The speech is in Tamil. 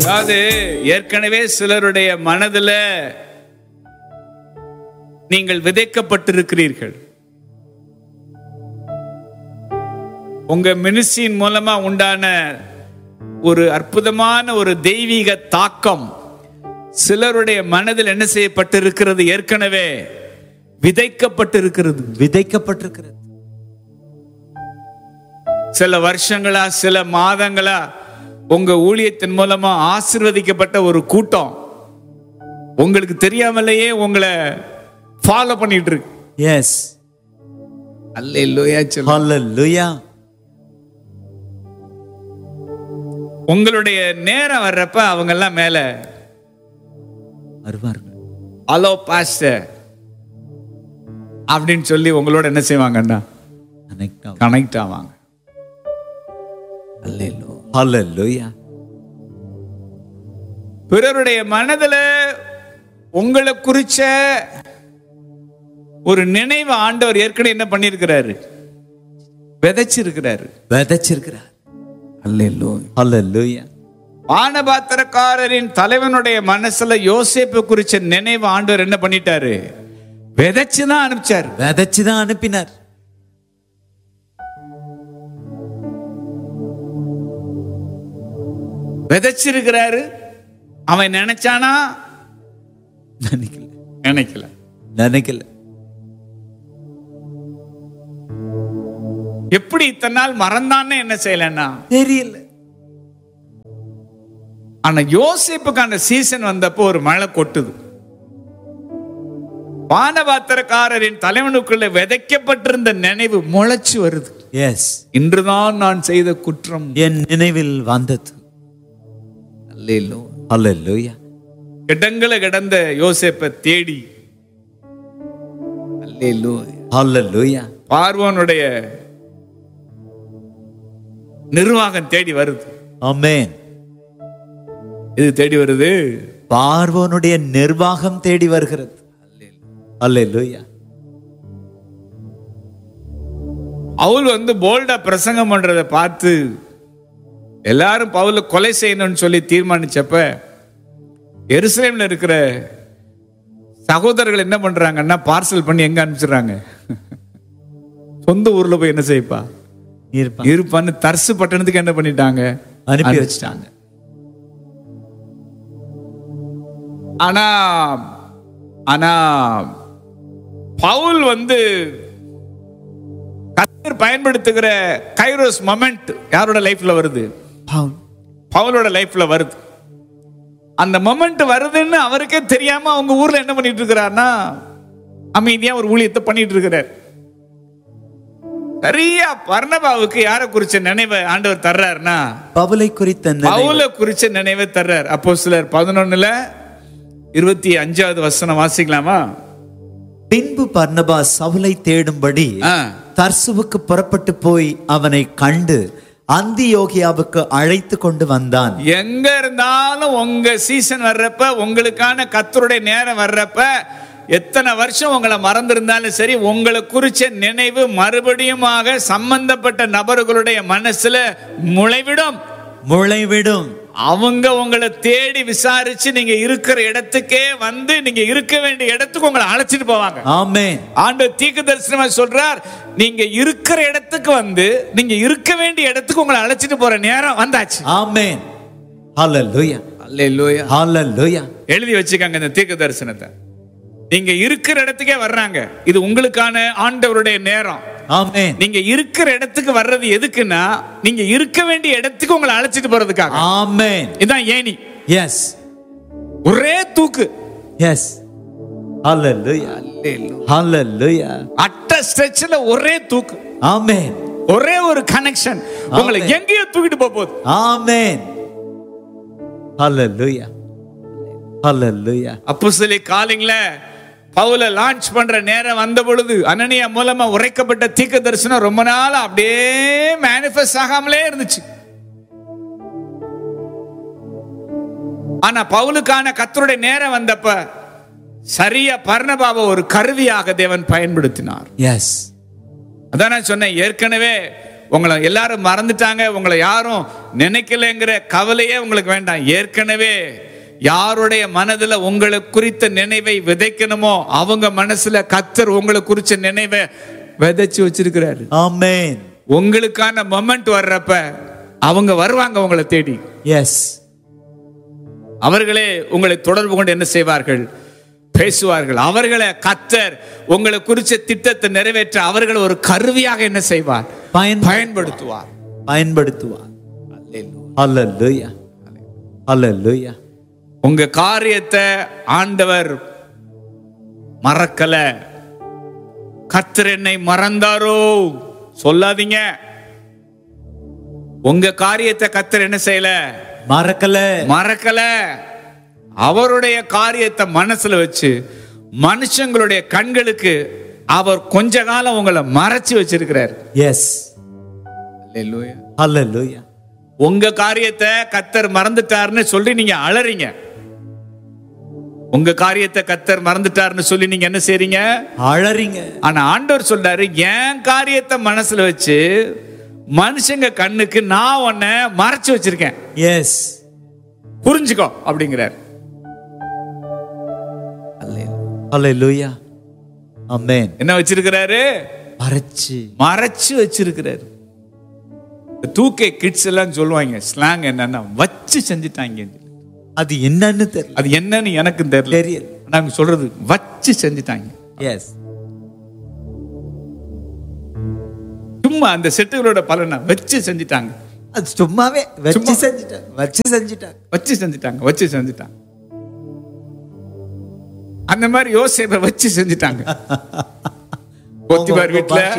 அதாவது ஏற்கனவே சிலருடைய மனதுல நீங்கள் விதைக்கப்பட்டிருக்கிறீர்கள் உங்க மினிஸ்ட்ரியின் மூலமா உண்டான ஒரு அற்புதமான ஒரு தெய்வீக தாக்கம் சிலருடைய மனதில் என்ன செய்யப்பட்டிருக்கிறது ஏற்கனவே விதைக்கப்பட்டிருக்கிறது விதைக்கப்பட்டிருக்கிறது சில வருஷங்களா சில மாதங்களா உங்க ஊழியத்தின் மூலமா ஆசிர்வதிக்கப்பட்ட ஒரு கூட்டம் உங்களுக்கு தெரியாமலேயே உங்களை ஃபாலோ பண்ணிட்டு இருக்கு எஸ் அல்லேலூயா சொல்லுங்க. ஹalleluya உங்களுடைய நேரம் வர்றப்ப அவங்க எல்லாம் மேல வருவார்கள் ஹலோ பாஸ்டர் அப்படின்னு சொல்லி உங்களோட என்ன செய்வாங்கன்னா அனைக்கும் கனெக்ட் ஆவாங்க அல்லேலூயா ஹalleluya பிறருடைய மனதுல உங்களை குறிச்ச ஒரு நினைவு ஆண்டவர் ஏற்கனவே என்ன பண்ணியிருக்கிறாரு விதைச்சிருக்கிறாரு விதைச்சிருக்கிறார் அல்லேலூயா ஹalleluya பானபாத்திரக்காரரின் தலைவனுடைய மனசுல யோசேப்பு குறிச்ச நினைவு ஆண்டவர் என்ன பண்ணிட்டாரு விதைச்சு தான் அனுப்பிச்சாரு விதைச்சு தான் அனுப்பினார் விதைச்சிருக்கிறாரு அவன் நினைச்சானா நினைக்கல நினைக்கல நினைக்கல எப்படி இத்தனை நாள் மறந்தான்னு என்ன செய்யலன்னா தெரியல ஆனா யோசிப்புக்கான சீசன் வந்தப்போ ஒரு மழை கொட்டுது பானபாத்திரக்காரரின் தலைவனுக்குள்ள விதைக்கப்பட்டிருந்த நினைவு முளைச்சு வருது எஸ் இன்றுதான் நான் செய்த குற்றம் என் நினைவில் வந்தது ஹalleluya இடங்களை கிடந்த யோசேப்பை தேடி அல்லேலூயா. ஹalleluya பார்வோனுடைய நிர்வாகம் தேடி வருது ஆமென் இது தேடி வருது பார்வோனுடைய நிர்வாகம் தேடி வருகிறது ஹalleluya அவள் வந்து போல்டா பிரசங்கம் பண்றதை பார்த்து எல்லாரும் பவுல கொலை செய்யணும்னு சொல்லி தீர்மானிச்சப்ப எருசலேம்ல இருக்கிற சகோதரர்கள் என்ன பண்றாங்கன்னா பார்சல் பண்ணி எங்க அனுப்பிச்சிடுறாங்க சொந்த ஊர்ல போய் என்ன செய்ப்பா இருப்பான் இருப்பான்னு தர்சு பட்டணத்துக்கு என்ன பண்ணிட்டாங்க அனுப்பி வச்சுட்டாங்க ஆனா ஆனா பவுல் வந்து கத்தர் பயன்படுத்துகிற கைரோஸ் மொமெண்ட் யாரோட லைஃப்ல வருது பவுல் பவுலோட லைஃப்ல வருது அந்த மொமெண்ட் வருதுன்னு அவருக்கே தெரியாம அவங்க ஊர்ல என்ன பண்ணிட்டு இருக்கிறாருன்னா அமைதியா ஒரு ஊழியத்தை பண்ணிட்டு இருக்கிறார் சரியா பர்ணபாவுக்கு யாரை குறிச்ச நினைவை ஆண்டவர் தர்றாருன்னா பவுலை குறித்த நினைவு. பவுல குறிச்ச நினைவை தர்றார் அப்போ சிலர் பதினொன்னுல இருபத்தி அஞ்சாவது வசனம் வாசிக்கலாமா பின்பு பர்னபா சவுலை தேடும்படி ஆ. தர்சுவுக்கு புறப்பட்டு போய் அவனை கண்டு அந்தியோகியாவுக்கு அழைத்து கொண்டு வந்தான் எங்க இருந்தாலும் உங்க சீசன் வர்றப்ப உங்களுக்கான கத்தருடைய நேரம் வர்றப்ப எத்தனை வருஷம் உங்களை மறந்திருந்தாலும் சரி உங்களை குறிச்ச நினைவு மறுபடியுமாக சம்பந்தப்பட்ட நபர்களுடைய மனசுல முளைவிடும் முளைவிடும் அவங்க உங்களை தேடி விசாரிச்சு நீங்க இருக்கிற இடத்துக்கே வந்து நீங்க இருக்க வேண்டிய இடத்துக்கு உங்களை அழைச்சிட்டு போவாங்க ஆமென் ஆண்டு தீர்க்க தரிசனமா சொல்றார் நீங்க இருக்கிற இடத்துக்கு வந்து நீங்க இருக்க வேண்டிய இடத்துக்கு உங்களை அழைச்சிட்டு போற நேரம் வந்தாச்சு ஆமென் ஹalleluya அல்லேலூயா ஹalleluya எழுதி வச்சுக்கங்க இந்த தீர்க்க தரிசனத்தை நீங்க இருக்கிற இடத்துக்கே வர்றாங்க இது உங்களுக்கான ஆண்டவருடைய நேரம் ஆமென் நீங்க இருக்கிற இடத்துக்கு வர்றது எதுக்குன்னா நீங்க இருக்க வேண்டிய இடத்துக்கு உங்களை அழைச்சிட்டு போறதுக்காக ஆமென் இதான் ஏணி எஸ் ஒரே தூக்கு எஸ் ஹalleluya ஹalleluya அட்ட ஸ்ட்ரெச்ல ஒரே தூக்கு ஆமென் ஒரே ஒரு கனெக்ஷன் உங்களை ஆமென். எங்கேயோ தூக்கிட்டு போக போகுது ஆமென் ஹalleluya ஹalleluya அப்போ சொல்லி காலிங்ல பவுல லான்ச் பண்ற நேரம் வந்த பொழுது அனனியா மூலமா உரைக்கப்பட்ட தீர்க்க தரிசனம் ரொம்ப நாள் அப்படியே மேனிஃபெஸ்ட் ஆகாமலே இருந்துச்சு ஆனா பவுலுக்கான கத்தருடைய நேரம் வந்தப்ப சரியா பர்ணபாவை ஒரு கருவியாக தேவன் பயன்படுத்தினார் எஸ் அதான் நான் சொன்னேன் ஏற்கனவே உங்களை எல்லாரும் மறந்துட்டாங்க உங்களை யாரும் நினைக்கலைங்கிற கவலையே உங்களுக்கு வேண்டாம் ஏற்கனவே யாருடைய மனதுல உங்களை குறித்த நினைவை விதைக்கணுமோ அவங்க மனசுல கத்தர் உங்களை குறிச்ச நினைவை விதைச்சு வச்சிருக்கிறாரு ஆமென் உங்களுக்கான மொமெண்ட் வர்றப்ப அவங்க வருவாங்க உங்களை தேடி எஸ் அவர்களே உங்களை தொடர்பு கொண்டு என்ன செய்வார்கள் பேசுவார்கள் அவர்களை கத்தர் உங்களை குறிச்ச திட்டத்தை நிறைவேற்ற அவர்களை ஒரு கருவியாக என்ன செய்வார் பயன் பயன்படுத்துவார் பயன்படுத்துவார் அல்லேலூயா அல்லேலூயா உங்க காரியத்தை ஆண்டவர் மறக்கல கத்தர் என்னை மறந்தாரோ சொல்லாதீங்க உங்க காரியத்தை கத்தர் என்ன செய்யல மறக்கல மறக்கல அவருடைய காரியத்தை மனசுல வச்சு மனுஷங்களுடைய கண்களுக்கு அவர் கொஞ்ச காலம் உங்களை மறைச்சு வச்சிருக்கிறார் எஸ் அல்லேலூயா. அல்லேலூயா உங்க காரியத்தை கத்தர் மறந்துட்டாருன்னு சொல்லி நீங்க அலறீங்க உங்க காரியத்தை கத்தர் மறந்துட்டாருன்னு சொல்லி நீங்க என்ன செய்றீங்க அழறீங்க ஆனா ஆண்டவர் சொல்றாரு என் காரியத்தை மனசுல வச்சு மனுஷங்க கண்ணுக்கு நான் உன்னை மறைச்சு வச்சிருக்கேன் எஸ் புரிஞ்சுக்கோ அப்படிங்கிறார் அல்லேலூயா ஆமென் என்ன வச்சிருக்கிறாரு மறைச்சு மறைச்சு வச்சிருக்கிறாரு தூக்கே கிட்ஸ் எல்லாம் சொல்லுவாங்க ஸ்லாங் என்னன்னா வச்சு செஞ்சுட்டாங்க அது என்னன்னு தெரியல அது என்னன்னு எனக்கும் தெரியல தெரியல நாங்க சொல்றது வச்சு செஞ்சுட்டாங்க எஸ் சும்மா அந்த செட்டுகளோட பலனை வச்சு செஞ்சுட்டாங்க அது சும்மாவே வச்சு சும்மா. செஞ்சுட்டாங்க வச்சு செஞ்சுட்டாங்க வச்சு செஞ்சுட்டாங்க வச்சு செஞ்சுட்டாங்க அந்த மாதிரி யோசேப்பை வச்சு செஞ்சுட்டாங்க போத்திபார் வீட்டுல